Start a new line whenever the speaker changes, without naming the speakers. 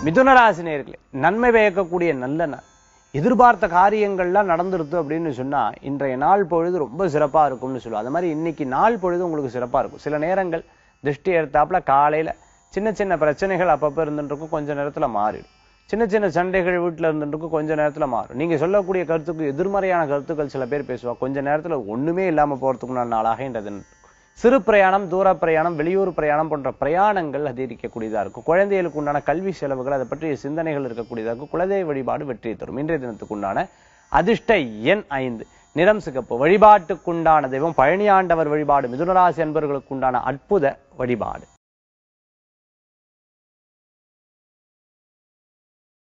மிதுனராசி நேர்களே நன்மை பயக்கக்கூடிய நல்ல நாள் எதிர்பார்த்த காரியங்கள்லாம் நடந்துருது அப்படின்னு சொன்னா இன்றைய நாள் பொழுது ரொம்ப சிறப்பா இருக்கும்னு சொல்லுவோம் அது மாதிரி இன்னைக்கு நாள் பொழுது உங்களுக்கு சிறப்பா இருக்கும் சில நேரங்கள் திருஷ்டி எடுத்தாப்புல காலையில சின்ன சின்ன பிரச்சனைகள் அப்பப்ப இருந்துட்டு இருக்கும் கொஞ்ச நேரத்துல மாறிடும் சின்ன சின்ன சண்டைகள் வீட்டுல இருந்துட்டு இருக்கும் கொஞ்ச நேரத்துல மாறும் நீங்க சொல்லக்கூடிய கருத்துக்கு எதிர்மறையான கருத்துக்கள் சில பேர் பேசுவா கொஞ்ச நேரத்துல ஒண்ணுமே இல்லாம போறதுக்குண்டான நாளாக இன்றது சிறு பிரயாணம் தூர பிரயாணம் வெளியூர் பிரயாணம் போன்ற பிரயாணங்கள் அதிகரிக்கக்கூடியதா இருக்கும் குழந்தைகளுக்கு உண்டான கல்வி செலவுகள் அதை பற்றிய சிந்தனைகள் இருக்கக்கூடியதா இருக்கும் குலதெய்வ வழிபாடு வெற்றியை தரும் இன்றைய தினத்துக்கு உண்டான அதிர்ஷ்ட எண் ஐந்து நிறம் சிகப்பு வழிபாட்டுக்குண்டான தெய்வம் பழனியாண்டவர் வழிபாடு மிதுனராசி அன்பர்களுக்கு உண்டான அற்புத வழிபாடு